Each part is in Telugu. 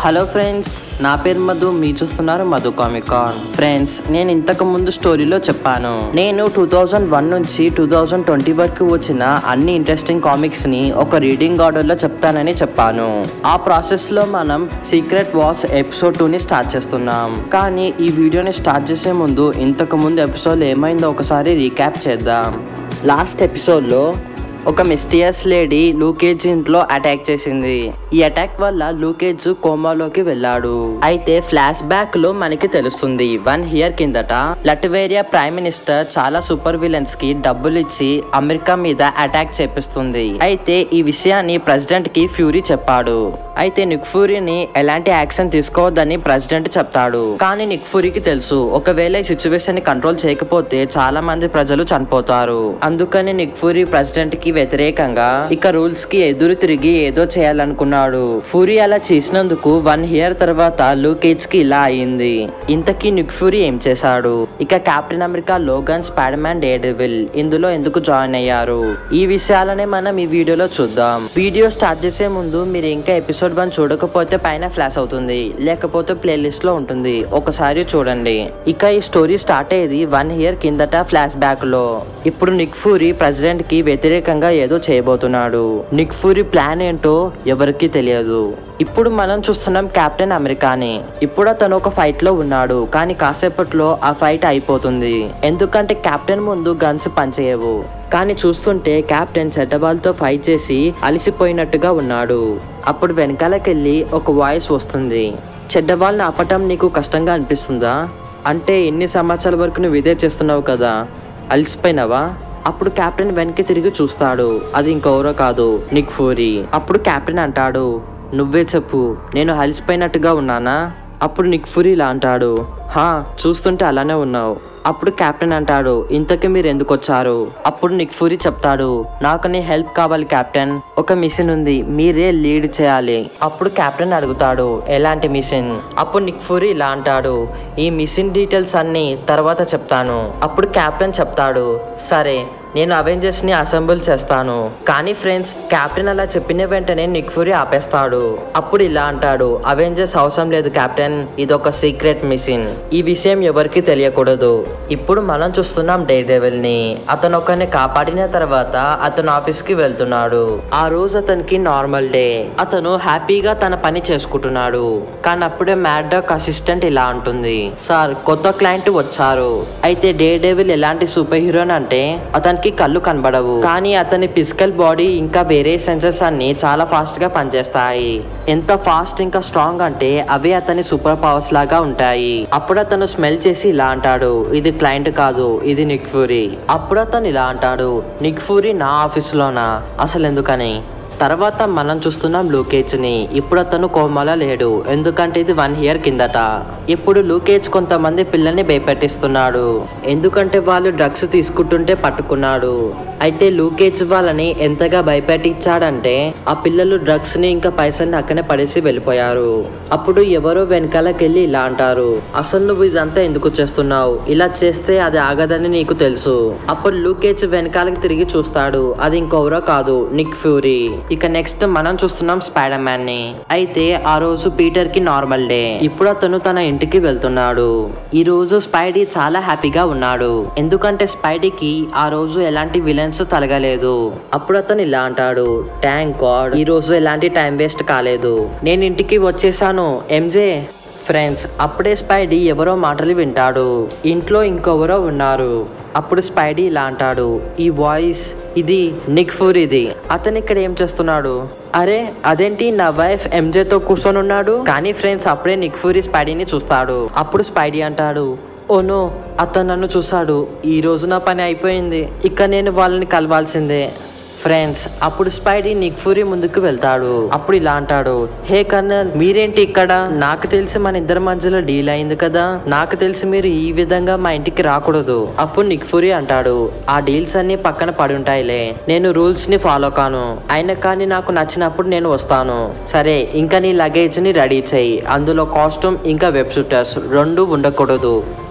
హలో ఫ్రెండ్స్ నా పేరు మధు మీ చూస్తున్నారు మధు కామికాన్ ఫ్రెండ్స్ నేను ఇంతకు ముందు స్టోరీలో చెప్పాను నేను టూ థౌజండ్ వన్ నుంచి టూ థౌజండ్ ట్వంటీ వరకు వచ్చిన అన్ని ఇంట్రెస్టింగ్ కామిక్స్ ని ఒక రీడింగ్ ఆర్డర్ లో చెప్తానని చెప్పాను ఆ ప్రాసెస్ లో మనం సీక్రెట్ వాస్ ఎపిసోడ్ టూ ని స్టార్ట్ చేస్తున్నాం కానీ ఈ వీడియోని స్టార్ట్ చేసే ముందు ఇంతకు ముందు ఎపిసోడ్ ఏమైందో ఒకసారి రీక్యాప్ చేద్దాం లాస్ట్ ఎపిసోడ్లో ఒక మిస్టియస్ లేడీ లూకేజ్ ఇంట్లో అటాక్ చేసింది ఈ అటాక్ వల్ల లూకేజ్ కోమాలోకి వెళ్ళాడు అయితే ఫ్లాష్ బ్యాక్ లో మనకి తెలుస్తుంది వన్ ఇయర్ కిందట లట్వేరియా ప్రైమ్ మినిస్టర్ చాలా సూపర్ విలన్స్ కి డబ్బులు ఇచ్చి అమెరికా మీద అటాక్ చేపిస్తుంది అయితే ఈ విషయాన్ని ప్రెసిడెంట్ కి ఫ్యూరీ చెప్పాడు అయితే నిక్ ఫ్యూరీని ఎలాంటి యాక్షన్ తీసుకోవద్దని ప్రెసిడెంట్ చెప్తాడు కానీ నిక్ ఫ్యూరీకి తెలుసు ఒకవేళ ఈ సిచ్యువేషన్ ని కంట్రోల్ చేయకపోతే చాలా మంది ప్రజలు చనిపోతారు అందుకని నిక్ ఫ్యూరీ ప్రెసిడెంట్ కి వ్యతిరేకంగా ఇక రూల్స్ కి ఎదురు తిరిగి ఏదో చేయాలనుకున్నాడు ఫ్యూరీ అలా చేసినందుకు వన్ ఇయర్ తర్వాత లూకేజ్ కి ఇలా అయింది ఇంతకీ నిక్ ఫ్యూరీ ఏం చేశాడు ఇక captain America Logan Spider Man Daredevil ఇందులో ఎందుకు జాయిన్ అయ్యారు ఈ విషయాలనే మనం ఈ వీడియోలో చూద్దాం వీడియో స్టార్ట్ చేసే ముందు మీరు ఇంకా ఎపిసోడ్ వన్ చూడకపోతే పైన ఫ్లాష్ అవుతుంది లేకపోతే ప్లేలిస్ట్ లో ఉంటుంది ఒకసారి చూడండి ఇక ఈ స్టోరీ స్టార్ట్ అయ్యేది వన్ ఇయర్ కిందట ఫ్లాష్ బ్యాక్ లో ఇప్పుడు నిక్ ఫూరీ ప్రెసిడెంట్ కి వ్యతిరేకంగా ఏదో చేయబోతున్నాడు నిక్ ఫూరీ ప్లాన్ ఏంటో ఎవరికీ తెలియదు ఇప్పుడు మనం చూస్తున్నాం కెప్టెన్ అమెరికాని ఇప్పుడు అతను ఒక ఫైట్ లో ఉన్నాడు కానీ కాసేపట్లో ఆ ఫైట్ అయిపోతుంది ఎందుకంటే కెప్టెన్ ముందు గన్స్ పనిచేయవు కానీ చూస్తుంటే కెప్టెన్ చెడ్డబాల్తో ఫైట్ చేసి అలసిపోయినట్టుగా ఉన్నాడు అప్పుడు వెనకాలకెళ్ళి ఒక వాయిస్ వస్తుంది చెడ్డబాల్ని ఆపటం నీకు కష్టంగా అనిపిస్తుందా అంటే ఎన్ని సంవత్సరాల వరకు నువ్వు ఇదే చేస్తున్నావు కదా అలసిపోయినావా అప్పుడు కెప్టెన్ వెనక్కి తిరిగి చూస్తాడు అది ఇంకెవరో కాదు నిక్ ఫూరీ అప్పుడు కెప్టెన్ అంటాడు నువ్వే చెప్పు నేను అలసిపోయినట్టుగా ఉన్నానా అప్పుడు నిక్ ఫూరీ ఇలా అంటాడు హా చూస్తుంటే అలానే ఉన్నావు అప్పుడు కెప్టెన్ అంటాడు ఇంతకీ మీరు ఎందుకు వచ్చారు అప్పుడు నిక్ ఫూరీ చెప్తాడు నాకు నీ హెల్ప్ కావాలి కెప్టెన్ ఒక మిషన్ ఉంది మీరే లీడ్ చేయాలి అప్పుడు కెప్టెన్ అడుగుతాడు ఎలాంటి మిషన్ అప్పుడు నిక్ ఫూరీ ఇలా అంటాడు ఈ మిషన్ డీటెయిల్స్ అన్ని తర్వాత చెప్తాను అప్పుడు కెప్టెన్ చెప్తాడు సరే నేను అవెంజర్స్ ని అసెంబుల్ చేస్తాను కానీ ఫ్రెండ్స్ కెప్టెన్ అలా చెప్పిన వెంటనే నిక్ ఫ్యూరీ ఆపేస్తాడు అప్పుడు ఇలా అంటాడు అవెంజర్స్ అవసరం లేదు కెప్టెన్ ఇది ఒక సీక్రెట్ మిషన్ ఈ విషయం ఎవరికి తెలియకూడదు ఇప్పుడు మనం చూస్తున్నాం డే డెవిల్ ని అతను ఒకరిని కాపాడిన తర్వాత అతను ఆఫీస్ కి వెళ్తున్నాడు ఆ రోజు అతనికి నార్మల్ డే అతను హ్యాపీగా తన పని చేసుకుంటున్నాడు కానీ అప్పుడే మ్యాడ్ డాక్ అసిస్టెంట్ ఇలా అంటుంది సార్ కొత్త క్లయింట్ వచ్చారు అయితే డే డెవిల్ ఎలాంటి సూపర్ హీరోన్ అంటే అతనికి కళ్ళు కనబడవు కానీ అతని ఫిజికల్ బాడీ ఇంకా వేరే సెన్సెస్ అన్ని చాలా ఫాస్ట్ గా పనిచేస్తాయి ఎంత ఫాస్ట్ ఇంకా స్ట్రాంగ్ అంటే అవే అతని సూపర్ పవర్స్ లాగా ఉంటాయి అప్పుడు అతను స్మెల్ చేసి ఇలా అంటాడు ఇది క్లయింట్ కాదు ఇది నిక్ ఫ్యూరీ అప్పుడు అతను ఇలా అంటాడు నిక్ ఫ్యూరీ నా ఆఫీసులోనా అసలు ఎందుకని తర్వాత మనం చూస్తున్నాం లూకేజ్ ని ఇప్పుడు అతను కోమాలో లేడు ఎందుకంటే ఇది వన్ ఇయర్ కిందట ఇప్పుడు లూకేజ్ కొంతమంది పిల్లల్ని భయపెట్టిస్తున్నాడు ఎందుకంటే వాళ్ళు డ్రగ్స్ తీసుకుంటుంటే పట్టుకున్నాడు అయితే లూకేజ్ వాళ్ళని ఎంతగా భయపెట్టించాడంటే ఆ పిల్లలు డ్రగ్స్ ని ఇంకా పైసల్ని అక్కనే పడేసి వెళ్ళిపోయారు అప్పుడు ఎవరో వెనకాలకెళ్ళి ఇలా అంటారు అసలు నువ్వు ఇదంతా ఎందుకు చేస్తున్నావు ఇలా చేస్తే అది ఆగదని నీకు తెలుసు అప్పుడు లూకేజ్ వెనకాలకి తిరిగి చూస్తాడు అది ఇంకెవరో కాదు నిక్ ఫ్యూరీ ఇక నెక్స్ట్ మనం చూస్తున్నాం స్పైడర్ మ్యాన్ ని అయితే ఆ రోజు పీటర్ కి నార్మల్ డే ఇప్పుడు అతను తన ఇంటికి వెళ్తున్నాడు ఈ రోజు స్పైడీ చాలా హ్యాపీగా ఉన్నాడు ఎందుకంటే స్పైడీకి ఆ రోజు ఎలాంటి విలన్స్ తలగలేదు అప్పుడు అతను ఇలా అంటాడు ట్యాంక్ గాడ్ ఈ రోజు ఎలాంటి టైం వేస్ట్ కాలేదు నేను ఇంటికి వచ్చేసాను ఎంజే ఫ్రెండ్స్ అప్పుడే స్పైడీ ఎవరో మాటలు వింటాడు ఇంట్లో ఇంకెవరో ఉన్నారు అప్పుడు స్పైడీ ఇలా అంటాడు ఈ వాయిస్ ఇది నిక్ ఫూరీది అతను ఇక్కడ ఏం చేస్తున్నాడు అరే అదేంటి నా వైఫ్ ఎంజేతో కూర్చొని ఉన్నాడు కానీ ఫ్రెండ్స్ అప్పుడే నిక్ ఫూరీ స్పైడీని చూస్తాడు అప్పుడు స్పైడీ అంటాడు ఓనో అతను నన్ను చూశాడు ఈ రోజు నా పని అయిపోయింది ఇక నేను వాళ్ళని కలవాల్సిందే ఫ్రెండ్స్ అప్పుడు స్పైడీ నిక్ ఫూరీ ముందుకు వెళ్తాడు అప్పుడు ఇలా అంటాడు హే కర్నల్ మీరేంటి ఇక్కడ నాకు తెలిసి మన ఇద్దరి మధ్యలో డీల్ అయింది కదా నాకు తెలిసి మీరు ఈ విధంగా మా ఇంటికి రాకూడదు అప్పుడు నిక్ ఫూరీ అంటాడు ఆ డీల్స్ అన్ని పక్కన పడి ఉంటాయిలే నేను రూల్స్ ని ఫాలో కాను అయినా కానీ నాకు నచ్చినప్పుడు నేను వస్తాను సరే ఇంకా నీ లగేజ్ ని రెడీ చేయి అందులో కాస్ట్యూమ్ ఇంకా వెబ్ షూటర్స్ రెండు ఉండకూడదు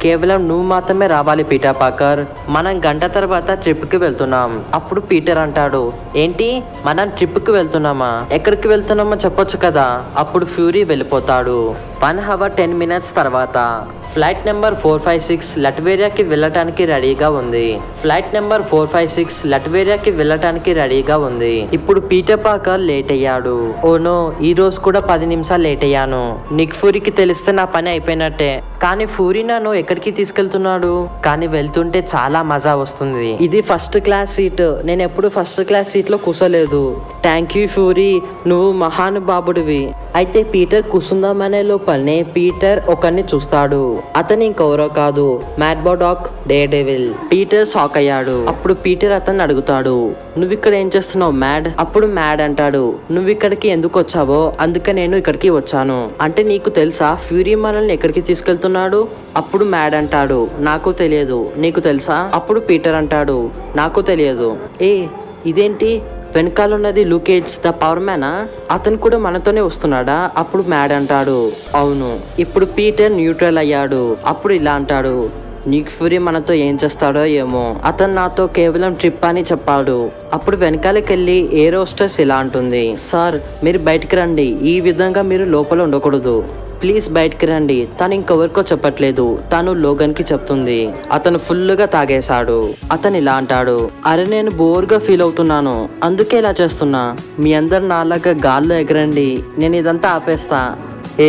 కేవలం నువ్వు మాత్రమే రావాలి పీటర్ పాకర్ మనం గంట తర్వాత ట్రిప్ కి వెళ్తున్నాం అప్పుడు పీటర్ అంటాడు ఏంటి మనం ట్రిప్ కి వెళ్తున్నామా ఎక్కడికి వెళ్తున్నామో చెప్పొచ్చు కదా అప్పుడు ఫ్యూరీ వెళ్ళిపోతాడు వన్ అవర్ టెన్ మినిట్స్ తర్వాత flight number four five six లట్వేరియాకి వెళ్ళటానికి రెడీగా ఉంది flight number four five six లట్వేరియాకి వెళ్ళటానికి రెడీగా ఉంది ఇప్పుడు పీటర్ పాకర్ లేట్ అయ్యాడు ఓనో ఈ రోజు కూడా పది నిమిషాలు లేట్ అయ్యాను నిక్ ఫూరికి తెలిస్తే నా పని అయిపోయినట్టే కానీ ఫూరి నన్ను ఎక్కడికి తీసుకెళ్తున్నాడు కానీ వెళ్తుంటే చాలా మజా వస్తుంది ఇది ఫస్ట్ క్లాస్ సీట్ నేను ఎప్పుడు ఫస్ట్ క్లాస్ సీట్ లో కూర్చోలేదు థ్యాంక్ యూ ఫూరి నువ్వు మహానుభావుడివి అయితే పీటర్ కూసుందామనే లోపలనే పీటర్ ఒకరిని చూస్తాడు అతను ఇంకెవరో కాదు Matt Murdock daredevil Peter shock అయ్యాడు అప్పుడు పీటర్ అతన్ని అడుగుతాడు నువ్వు ఇక్కడ ఏం చేస్తున్నావు మ్యాడ్ అప్పుడు మ్యాడ్ అంటాడు నువ్వు ఇక్కడికి ఎందుకు వచ్చావో అందుకే నేను ఇక్కడికి వచ్చాను అంటే నీకు తెలుసా ఫ్యూరీ మనల్ని ఎక్కడికి తీసుకెళ్తున్నాడు అప్పుడు మ్యాడ్ అంటాడు నాకు తెలియదు నీకు తెలుసా అప్పుడు పీటర్ అంటాడు నాకు తెలియదు ఏ ఇదేంటి వెనకాల ఉన్నది లూకేజ్ ద పవర్ మ్యానా అతను కూడా మనతోనే వస్తున్నాడా అప్పుడు మ్యాడ్ అంటాడు అవును ఇప్పుడు పీటర్ న్యూట్రల్ అయ్యాడు అప్పుడు ఇలా అంటాడు నీక్ ఫ్యూరీ మనతో ఏం చేస్తాడో ఏమో అతను నాతో కేవలం ట్రిప్ అని చెప్పాడు అప్పుడు వెనకాలకి వెళ్ళి ఏరోస్టర్స్ ఇలా అంటుంది సార్ మీరు బయటికి రండి ఈ విధంగా మీరు లోపల ఉండకూడదు ప్లీజ్ బయటికి రండి తను ఇంకెవరికో చెప్పట్లేదు తను లోగన్ కి చెప్తుంది అతను ఫుల్ గా తాగేశాడు అతను ఇలా అంటాడు అరే నేను బోర్గా ఫీల్ అవుతున్నాను అందుకే ఇలా చేస్తున్నా మీ అందరు నాలాగా గాల్లో ఎగరండి నేను ఇదంతా ఆపేస్తా ఏ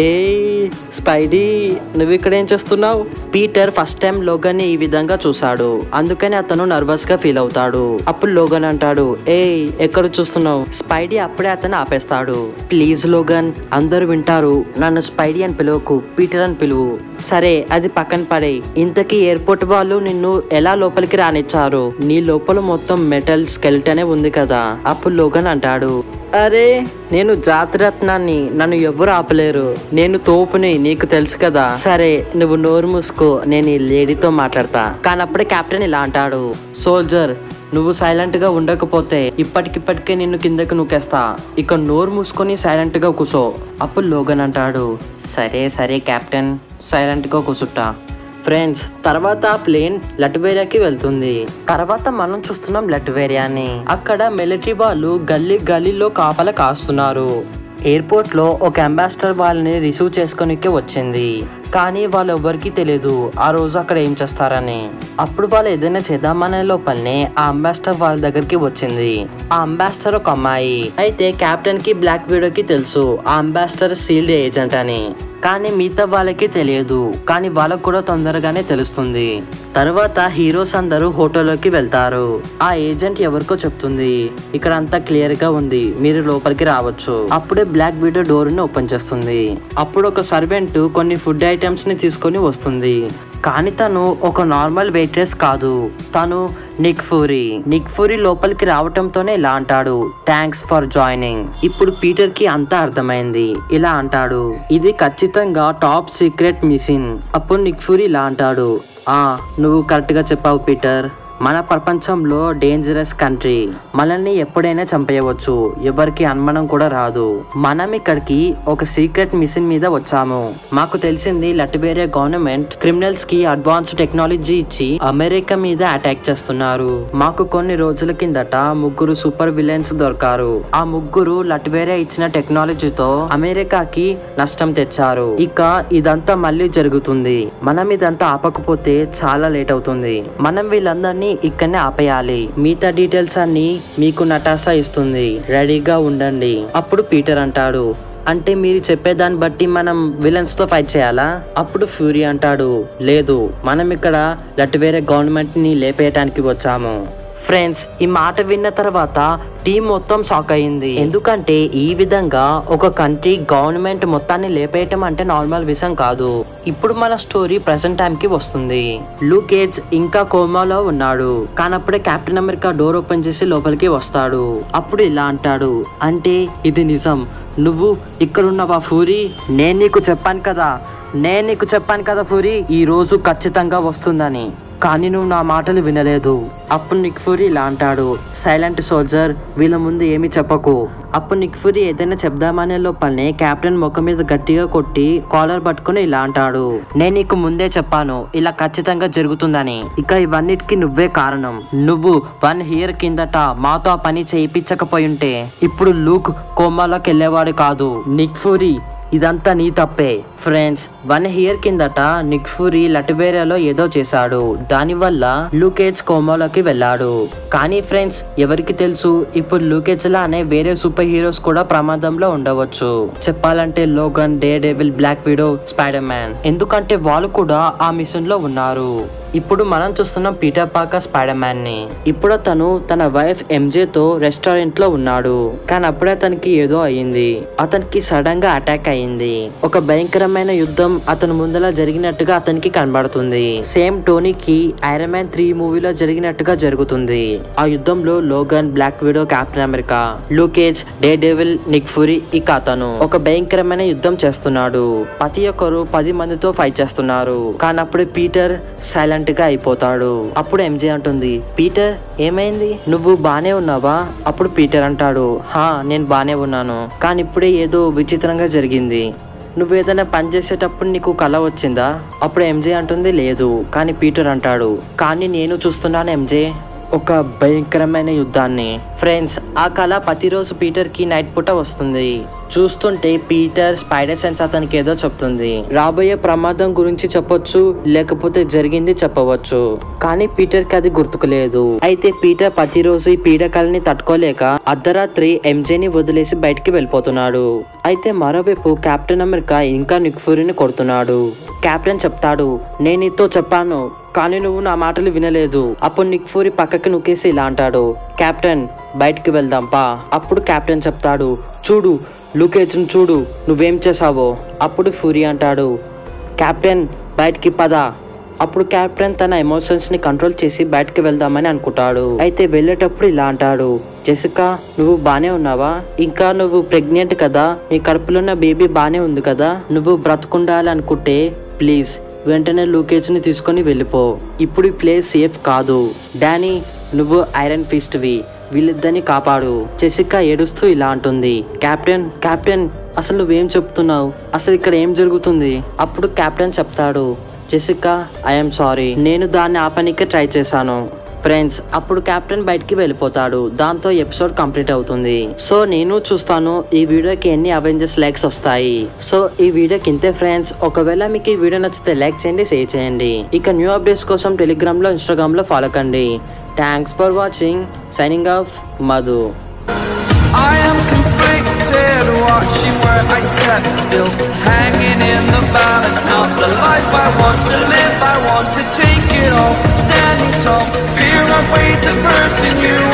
స్పైడీ నువ్వు ఇక్కడ ఏం చేస్తున్నావు పీటర్ ఫస్ట్ టైం లోగన్ ఈ విధంగా చూశాడు అందుకని అతను నర్వస్ గా ఫీల్ అవుతాడు అప్పుడు లోగన్ అంటాడు ఏ ఎక్కడ చూస్తున్నావు స్పైడీ అప్పుడే అతను ఆపేస్తాడు ప్లీజ్ లోగన్ అందరూ వింటారు నన్ను స్పైడీ అని పిలువకు పీటర్ అని పిలువు సరే అది పక్కన పడే ఇంతకీ ఎయిర్పోర్ట్ వాళ్ళు నిన్ను ఎలా లోపలికి రానిచ్చారు నీ లోపల మొత్తం మెటల్ స్కెల్టనే ఉంది కదా అప్పుడు లోగన్ అంటాడు అరే నేను జాతిరత్నాన్ని నన్ను ఎవరు ఆపలేరు నేను తోపుని నీకు తెలుసు కదా సరే నువ్వు నోరు మూసుకో నేను ఈ లేడీతో మాట్లాడతా కానీ అప్పుడే కెప్టెన్ ఇలా అంటాడు సోల్జర్ నువ్వు సైలెంట్ గా ఉండకపోతే ఇప్పటికిప్పటికే నిన్ను కిందకి నూకేస్తా ఇక నోరు మూసుకొని సైలెంట్ గా కూసో అప్పుడు లోగన్ అంటాడు సరే సరే కెప్టెన్ సైలెంట్ గా కూసుట్టా ఫ్రెండ్స్ తర్వాత ఆ ప్లేన్ లట్వేరియాకి వెళ్తుంది తర్వాత మనం చూస్తున్నాం లట్వేరియాని అక్కడ మిలిటరీ వాళ్ళు గల్లీ గల్లీలో కాపల కాస్తున్నారు ఎయిర్పోర్ట్ లో ఒక అంబాసిడర్ వాళ్ళని రిసీవ్ చేసుకోనికి వచ్చింది కానీ వాళ్ళు ఎవ్వరికి తెలియదు ఆ రోజు అక్కడ ఏం చేస్తారని అప్పుడు వాళ్ళు ఏదైనా చేద్దామనే లోపలనే ఆ అంబాసిడర్ వాళ్ళ దగ్గరికి వచ్చింది ఆ అంబాసిడర్ ఒక అమ్మాయి అయితే కెప్టెన్ కి బ్లాక్ వీడోకి తెలుసు ఆ అంబాసిడర్ సీల్డ్ ఏజెంట్ అని కానీ మిగతా వాళ్ళకి తెలియదు కానీ వాళ్ళకు కూడా తొందరగానే తెలుస్తుంది తర్వాత హీరోస్ అందరూ హోటల్లోకి వెళ్తారు ఆ ఏజెంట్ ఎవరికో చెప్తుంది ఇక్కడ అంతా క్లియర్ గా ఉంది మీరు లోపలికి రావచ్చు అప్పుడే బ్లాక్ వీడియో డోర్ ని ఓపెన్ చేస్తుంది అప్పుడు ఒక సర్వెంట్ కొన్ని ఫుడ్ ఐటమ్స్ ని తీసుకొని వస్తుంది కానీ తను ఒక నార్మల్ వెయిట్రెస్ కాదు తను నిక్ ఫూరీ నిక్ ఫూరీ లోపలికి రావటంతోనే ఇలా అంటాడు థ్యాంక్స్ ఫర్ జాయినింగ్ ఇప్పుడు పీటర్ కి అంతా అర్థమైంది ఇలా అంటాడు ఇది ఖచ్చితంగా టాప్ సీక్రెట్ మిషన్ అప్పుడు నిక్ ఫూరీ ఇలా అంటాడు ఆ నువ్వు కరెక్ట్ గా చెప్పావు పీటర్ మన ప్రపంచంలో డేంజరస్ కంట్రీ మనల్ని ఎప్పుడైనా చంపేయవచ్చు ఎవరికి అనుమానం కూడా రాదు మనం ఇక్కడికి ఒక సీక్రెట్ మిషన్ మీద వచ్చాము మాకు తెలిసింది లట్బేరియా గవర్నమెంట్ క్రిమినల్స్ కి అడ్వాన్స్ టెక్నాలజీ ఇచ్చి అమెరికా మీద అటాక్ చేస్తున్నారు మాకు కొన్ని రోజుల కిందట ముగ్గురు సూపర్ విలన్స్ దొరికారు ఆ ముగ్గురు లట్వేరియా ఇచ్చిన టెక్నాలజీతో అమెరికాకి నష్టం తెచ్చారు ఇక ఇదంతా మళ్ళీ జరుగుతుంది మనం ఇదంతా ఆపకపోతే చాలా లేట్ అవుతుంది మనం వీళ్ళందరినీ ఇక్కడనే ఆపేయాలి మిగతా డీటెయిల్స్ అన్ని మీకు నటాసా ఇస్తుంది రెడీగా ఉండండి అప్పుడు పీటర్ అంటాడు అంటే మీరు చెప్పేదాన్ని బట్టి మనం విలన్స్ తో ఫైట్ చేయాలా అప్పుడు ఫ్యూరీ అంటాడు లేదు మనం ఇక్కడ లట్వేరే గవర్నమెంట్ ని లేపేయటానికి వచ్చాము ఫ్రెండ్స్ ఈ మాట విన్న తర్వాత టీం మొత్తం షాక్ అయింది ఎందుకంటే ఈ విధంగా ఒక కంట్రీ గవర్నమెంట్ మొత్తాన్ని లేపేయటం అంటే నార్మల్ విషయం కాదు ఇప్పుడు మన స్టోరీ ప్రెసెంట్ టైం కి వస్తుంది లూకేజ్ ఇంకా కోమాలో ఉన్నాడు కానప్పుడే కెప్టెన్ అమెరికా డోర్ ఓపెన్ చేసి లోపలికి వస్తాడు అప్పుడు ఇలా అంటాడు అంటే ఇది నిజం నువ్వు ఇక్కడున్నవా ఫూరి నేను నీకు చెప్పాను కదా నేను నీకు చెప్పాను కదా ఫూరి ఈ రోజు ఖచ్చితంగా వస్తుందని కానీ నువ్వు నా మాటలు వినలేదు అప్పుడు నిక్ ఫ్యూరీ ఇలా అంటాడు సైలెంట్ సోల్జర్ వీళ్ళ ముందు ఏమీ చెప్పకు అప్పుడు నిక్ ఫ్యూరీ ఏదైనా చెప్దామనే లోపలనే కెప్టెన్ ముఖం మీద గట్టిగా కొట్టి కాలర్ పట్టుకుని ఇలా అంటాడు నేను నీకు ముందే చెప్పాను ఇలా ఖచ్చితంగా జరుగుతుందని ఇక ఇవన్నిటికీ నువ్వే కారణం నువ్వు వన్ ఇయర్ కిందట మాతో ఆ పని చేయించకపోయి ఉంటే ఇప్పుడు లూక్ కోమాలోకి వెళ్ళేవాడు కాదు నిక్ ఫ్యూరీ ఇదంతా నీ తప్పే ఫ్రెండ్స్ వన్ ఇయర్ కిందట నిక్ ఫ్యూరీ లటివేరియాలో ఏదో చేశాడు దానివల్ల లూకేజ్ కోమాలోకి వెళ్ళాడు కానీ ఫ్రెండ్స్ ఎవరికి తెలుసు ఇప్పుడు లూకేజ్ లానే వేరే సూపర్ హీరోస్ కూడా ప్రమాదంలో ఉండవచ్చు చెప్పాలంటే Logan daredevil black widow spider man ఎందుకంటే వాళ్ళు కూడా ఆ మిషన్ లో ఉన్నారు ఇప్పుడు మనం చూస్తున్నాం పీటర్ పాకర్ స్పైడర్ మ్యాన్ ని ఇప్పుడు అతను తన వైఫ్ ఎంజే తో రెస్టారెంట్ లో ఉన్నాడు కానీ అప్పుడే అతనికి ఏదో అయ్యింది అతనికి సడన్ గా అటాక్ అయ్యింది ఒక భయంకరమైన యుద్ధం అతని ముందల జరిగినట్టుగా అతనికి కనబడుతుంది సేమ్ టోనీకి ఐరన్ మ్యాన్ త్రీ మూవీలో జరిగినట్టుగా జరుగుతుంది ఆ యుద్ధంలో Logan black widow captain America Luke Cage daredevil Nick Fury ఇక అతను ఒక భయంకరమైన యుద్ధం చేస్తున్నాడు ప్రతి ఒక్కరు పది మందితో ఫైట్ చేస్తున్నారు కానీ అప్పుడు పీటర్ సైలెంట్ గా అయిపోతాడు అప్పుడు ఎంజే అంటుంది పీటర్ ఏమైంది నువ్వు బానే ఉన్నావా అప్పుడు పీటర్ అంటాడు హా నేను బానే ఉన్నాను కానీ ఇప్పుడే ఏదో విచిత్రంగా జరిగింది నువ్వు ఏదైనా పని చేసేటప్పుడు నీకు కళ వచ్చిందా అప్పుడు ఎంజే అంటుంది లేదు కానీ పీటర్ అంటాడు కానీ నేను చూస్తున్నాను ఎంజే ఒక భయంకరమైన యుద్ధాన్ని ఫ్రెండ్స్ ఆ కళ ప్రతిరోజు పీటర్ కి నైట్ పూట వస్తుంది చూస్తుంటే పీటర్ స్పైడర్ సెన్స్ అతనికి ఏదో చెప్తుంది రాబోయే ప్రమాదం గురించి చెప్పొచ్చు లేకపోతే జరిగింది చెప్పవచ్చు కానీ పీటర్ కి అది గుర్తుకులేదు అయితే పీటర్ ప్రతిరోజు ఈ పీడకలని తట్టుకోలేక అర్ధరాత్రి ఎంజేని వదిలేసి బయటికి వెళ్ళిపోతున్నాడు అయితే మరోవైపు కెప్టెన్ అమెరికా ఇంకా నిక్ ఫ్యూరీని కొడుతున్నాడు కెప్టెన్ చెప్తాడు నేను నీతో చెప్పాను కానీ నువ్వు నా మాటలు వినలేదు అప్పుడు నిక్ ఫూరి పక్కకి నొక్కేసి ఇలా అంటాడు కెప్టెన్ బయటికి వెళ్దాం పా అప్పుడు కెప్టెన్ చెప్తాడు చూడు లూకేజ్ను చూడు నువ్వేం చేసావో అప్పుడు ఫూరి అంటాడు కెప్టెన్ బయటికి పద అప్పుడు కెప్టెన్ తన ఎమోషన్స్ ని కంట్రోల్ చేసి బయటకు వెళ్దామని అనుకుంటాడు అయితే వెళ్ళేటప్పుడు ఇలా అంటాడు జెసికా నువ్వు బానే ఉన్నావా ఇంకా నువ్వు ప్రెగ్నెంట్ కదా నీ కడుపులో ఉన్న బేబీ బానే ఉంది కదా నువ్వు బ్రతుకుండాలి అనుకుంటే ప్లీజ్ వెంటనే లూకేజ్ ని తీసుకొని వెళ్ళిపో ఇప్పుడు ఈ ప్లేస్ సేఫ్ కాదు డానీ నువ్వు ఐరన్ ఫిస్ట్ వి వీళ్ళిద్దరిని కాపాడు జెసికా ఏడుస్తూ ఇలా అంటుంది కెప్టెన్ కెప్టెన్ అసలు నువ్వేం చెప్తున్నావు అసలు ఇక్కడ ఏం జరుగుతుంది అప్పుడు కెప్టెన్ చెప్తాడు జెసికా ఐఎమ్ సారీ నేను దాన్ని ఆపనికి ట్రై చేశాను ఫ్రెండ్స్ అప్పుడు కెప్టెన్ బయటికి వెళ్ళిపోతాడు దాంతో ఎపిసోడ్ కంప్లీట్ అవుతుంది సో నేను చూస్తాను ఈ వీడియోకి ఎన్ని అవెంజర్స్ లైక్స్ వస్తాయి సో ఈ వీడియోకి ఇంతే ఫ్రెండ్స్ ఒకవేళ మీకు ఈ వీడియో నచ్చితే లైక్ చేయండి షేర్ చేయండి ఇక న్యూ అప్డేట్స్ కోసం టెలిగ్రామ్ లో ఇన్స్టాగ్రామ్ లో ఫాలో కండి thanks for watching signing off Madhu I am conflicted, watching where I step still, hanging in the balance. Not the life I want to live, I want to take it all, standing tall. Fear I weighed the person you